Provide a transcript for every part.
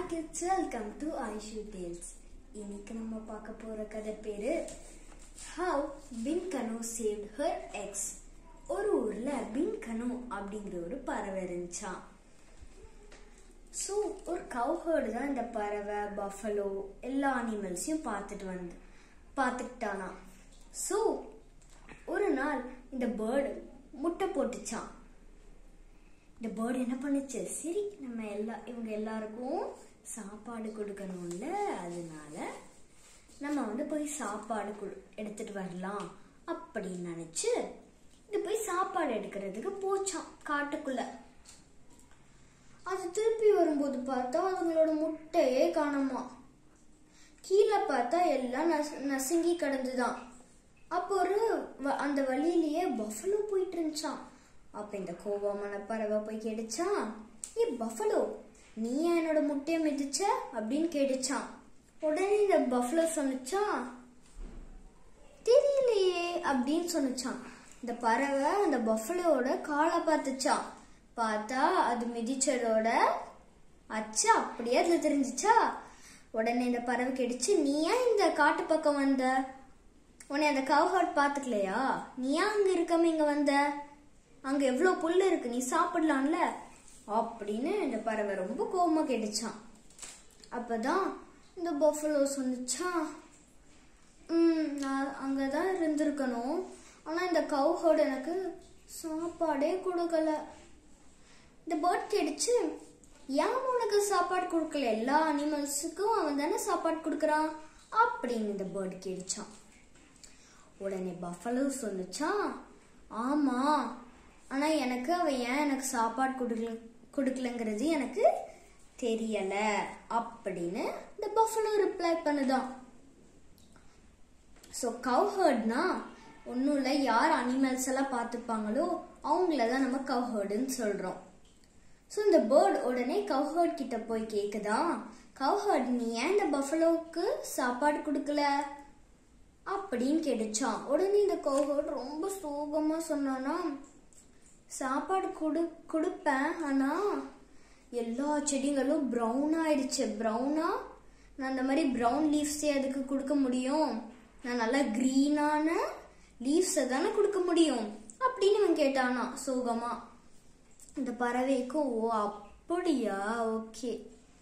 kids welcome to Aishu tales இன்னைக்கு நம்ம பார்க்க போற கதை பேரு how Pinkanu saved her eggs ஒரு ஊர்ல பின் கனு அப்படிங்கிற ஒரு பறவை இருந்துச்சான் ஸோ ஒரு கவ் ஹர்டு தான் இந்த பறவை பஃபலோ எல்லா அனிமல்ஸையும் பார்த்துட்டு வந்து பார்த்துக்கிட்டானா ஸோ ஒரு நாள் இந்த பேர்டு முட்டை போட்டுச்சான் இந்த பேர்டு என்ன பண்ணுச்சு சரி நம்ம எல்லா இவங்க எல்லாருக்கும் சாப்பாடு கொடுக்கணும்ல அதனால நம்ம வந்து போய் சாப்பாடு கொடு- எடுத்துட்டு வரலாம் அப்படின்னு நினைச்சு இது போய் சாப்பாடு எடுக்கிறதுக்கு போச்சான் காட்டுக்குள்ள அது திருப்பி வரும்போது பார்த்தா அதுங்களோட முட்டையே காணுமா கீழே பார்த்தா எல்லாம் நசு- நசுங்கி கிடந்துதான் அப்போ ஒரு வ- அந்த வழியிலேயே பஃபலோ போயிட்டு இருந்துச்சான் அப்ப இந்த கோவமான பறவை போய் கேட்டுச்சான் ஏ பஃபலோ நீ ஏன் என்னோட முட்டையை மிதிச்ச அப்படின்னு கேட்டுச்சான் உடனே இந்த பஃபலோ சொன்னுச்சான் தெரியலையே அப்படின்னு சொன்னுச்சான் இந்த பறவை அந்த பஃபலோட காலை பார்த்துச்சான் பார்த்தா அது மிதிச்சதோட அச்சு அப்படியே அதுல தெரிஞ்சுச்சா உடனே இந்த பறவை கேட்டுச்சு நீ ஏன் இந்த காட்டு பக்கம் வந்த உன்னை அந்த கவஹாட் பாத்துக்கலையா நீ ஏன் அங்க இருக்காம இங்க வந்த அங்க எவ்வளவு புல்லு இருக்கு நீ சாப்பிடலாம்ல அப்படின்னு இந்த பறவை ரொம்ப கோவமா கேட்டுச்சான் அப்பதான் இந்த பஃபலோ சொன்னுச்சான் ம் நான் அங்கே தான் இருந்திருக்கணும் ஆனால் இந்த கவுஹோட எனக்கு சாப்பாடே கொடுக்கல இந்த பேர்ட் கேட்டுச்சு ஏன் உனக்கு சாப்பாடு கொடுக்கல எல்லா அனிமல்ஸுக்கும் அவன் தானே சாப்பாடு கொடுக்குறான் அப்படின்னு இந்த பேர்ட் கேட்டுச்சான் உடனே பஃபலோ சொன்னுச்சான் ஆமா ஆனா எனக்கு அவன் ஏன் எனக்கு சாப்பாடு கொடுக்கல கொடுக்கலங்கிறது எனக்கு தெரியல அப்படின்னு இந்த பஃபலோ ரிப்ளை பண்ணுதான் ஸோ கவ் ஹர்ட்னா ஒன்றும் இல்லை யார் அனிமல்ஸ் எல்லாம் பார்த்துப்பாங்களோ அவங்கள தான் நம்ம கவ் ஹர்டுன்னு சொல்கிறோம் ஸோ இந்த பேர்ட் உடனே கவ் ஹர்ட் கிட்ட போய் கேட்குதா கவ் ஹர்ட் நீ ஏன் இந்த பஃபலோவுக்கு சாப்பாடு கொடுக்கல அப்படின்னு கேட்டுச்சான் உடனே இந்த கவ் ஹர்ட் ரொம்ப சோகமாக சொன்னானா சாப்பாடு கொடு கொடுப்பேன் ஆனால் எல்லா செடிகளும் ப்ரௌன் ஆயிடுச்சு ப்ரௌனா நான் அந்த மாதிரி ப்ரௌன் லீவ்ஸே அதுக்கு கொடுக்க முடியும் நான் நல்லா க்ரீனான லீவ்ஸை தானே கொடுக்க முடியும் அப்படின்னு இவன் கேட்டானா சோகமா இந்த பறவைக்கும் ஓ அப்படியா ஓகே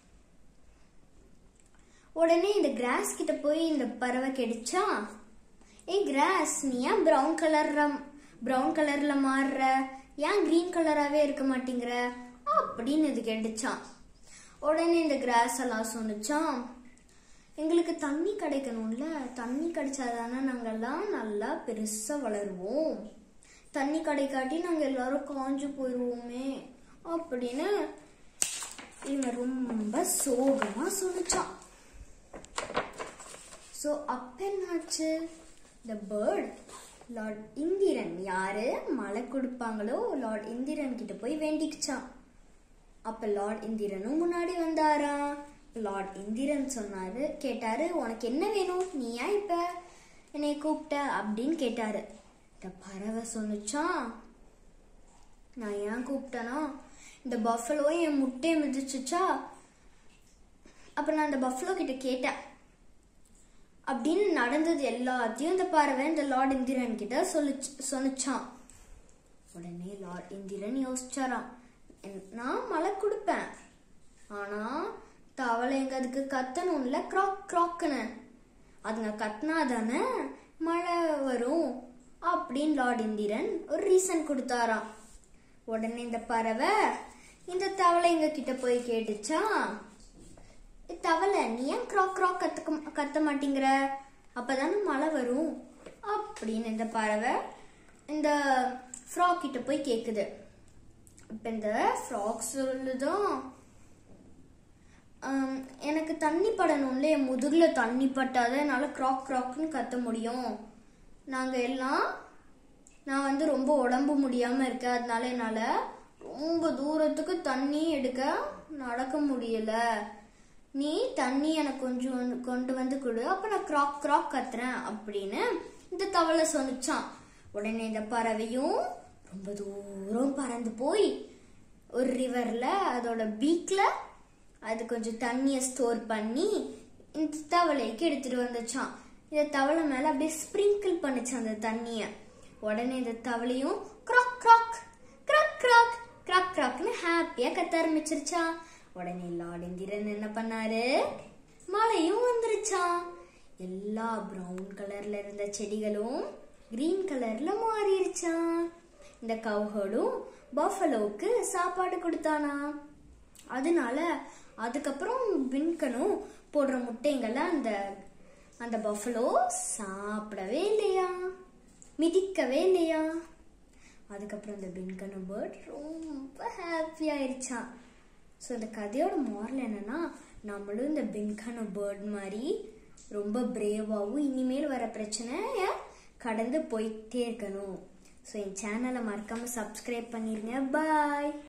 உடனே இந்த கிராஸ் கிட்ட போய் இந்த பறவை கேட்டுச்சா ஏய் கிராஸ் நீ ஏன் ப்ரௌன் கலர்ல ப்ரௌன் கலர்ல மாறுற ஏன் கிரீன் கலராகவே இருக்க மாட்டேங்கிற அப்படின்னு இது கேட்டுச்சான் உடனே இந்த கிராஸ் எல்லாம் சொன்னுச்சான் எங்களுக்கு தண்ணி கிடைக்கணும்ல தண்ணி கிடைச்சாதானே நாங்கெல்லாம் நல்லா பெருசா வளருவோம் தண்ணி கிடைக்காட்டி நாங்க எல்லாரும் காஞ்சு போயிடுவோமே அப்படின்னு இவன் ரொம்ப சோகமா சொல்லிச்சான் ஸோ அப்ப என்னாச்சு த பேர்ட் லார்ட் இந்திரன் யாரு மழை கொடுப்பாங்களோ லார்ட் இந்திரன் கிட்ட போய் வேண்டிக்கிச்சான் அப்ப லார்ட் இந்திரனும் முன்னாடி வந்தாராம் லார்ட் இந்திரன் சொன்னாரு கேட்டாரு உனக்கு என்ன வேணும் நீ ஏன் இப்ப என்னை கூப்பிட்ட அப்படின்னு கேட்டாரு இந்த பறவை சொன்னுச்சான் நான் ஏன் கூப்பிட்டேனா இந்த பஃபலோ என் முட்டையை மிதிச்சுச்சா அப்ப நான் அந்த பஃபலோ கிட்ட கேட்டேன் அப்படின்னு நடந்தது எல்லாத்தையும் இந்த பறவை இந்த லார்ட் இந்திரன் கிட்ட சொல்லிச்சு சொன்னுச்சான் உடனே லார்ட் இந்திரன் யோசிச்சாராம் "என்- நான் மழை கொடுப்பேன் ஆனா தவளை எங்க அதுக்கு கத்தணும்ல க்ராக் க்ராக்குன்னு அதுங்க கத்துனா தானே மழை வரும் அப்படின்னு லார்ட் இந்திரன் ஒரு ரீசன் கொடுத்தாராம் உடனே இந்த பறவை இந்த தவளைங்க கிட்ட போய் கேட்டுச்சா "ஏ, தவளை நீ ஏன் க்ராக் க்ராக் கத்துக்க கத்த மாட்டேங்கிற அப்பதானே மழை வரும் அப்படின்னு இந்த பறவை இந்த ஃப்ராக் கிட்ட போய் கேக்குது இப்ப இந்த ஃப்ராக் சொல்லுதான் "ஆம், எனக்கு தண்ணி படணும்ல என் முதுகுல தண்ணி பட்டாதான் என்னால க்ராக் க்ராக்னு கத்த முடியும் நாங்க எல்லாம் நான் வந்து ரொம்ப உடம்பு முடியாம இருக்கேன் அதனால என்னால ரொம்ப தூரத்துக்கு தண்ணி எடுக்க நடக்க முடியல நீ தண்ணி எனக்கு கொஞ்சம் வந்து- கொண்டு வந்து கொடு அப்ப நான் க்ராக் க்ராக் கத்துறேன் அப்படின்னு இந்த தவளை சொன்னுச்சான் உடனே இந்த பறவையும் ரொம்ப தூரம் பறந்து போய் ஒரு ரிவர்ல அதோட பீக்ல அது கொஞ்சம் தண்ணியை ஸ்டோர் பண்ணி இந்த தவளைக்கு எடுத்துட்டு வந்துச்சான் இந்த தவளை மேல அப்படியே ஸ்ப்ரிங்கிள் பண்ணுச்சு அந்த தண்ணிய உடனே இந்த தவளையும் கிராக் கிராக் கிராக் கிராக் கிராக் கிராக்னு ஹாப்பியா கத்த ஆரம்பிச்சிருச்சா உடனே லார்ட் இந்திரன் என்ன பண்ணாரு மழையும் வந்துருச்சான் எல்லா பிரவுன் கலர்ல இருந்த செடிகளும் கிரீன் கலர்ல மாறிடுச்சான் இந்த கவுகளும் பஃபலோவுக்கு சாப்பாடு கொடுத்தானா அதனால அதுக்கப்புறம் விண்கனும் போடுற முட்டைங்களை அந்த அந்த பஃபலோ சாப்பிடவே இல்லையா மிதிக்கவே இல்லையா அதுக்கப்புறம் இந்த பின்கனு பேர்ட் ரொம்ப ஹாப்பி ஆயிடுச்சான் ஸோ இந்த கதையோட மாரல் என்னன்னா நம்மளும் இந்த பின்கனு பேர்ட் மாதிரி ரொம்ப பிரேவாகவும் இனிமேல் வர பிரச்சனைய கடந்து போயிட்டே இருக்கணும் ஸோ என் சேனலை மறக்காம சப்ஸ்கிரைப் பண்ணிருங்க பாய்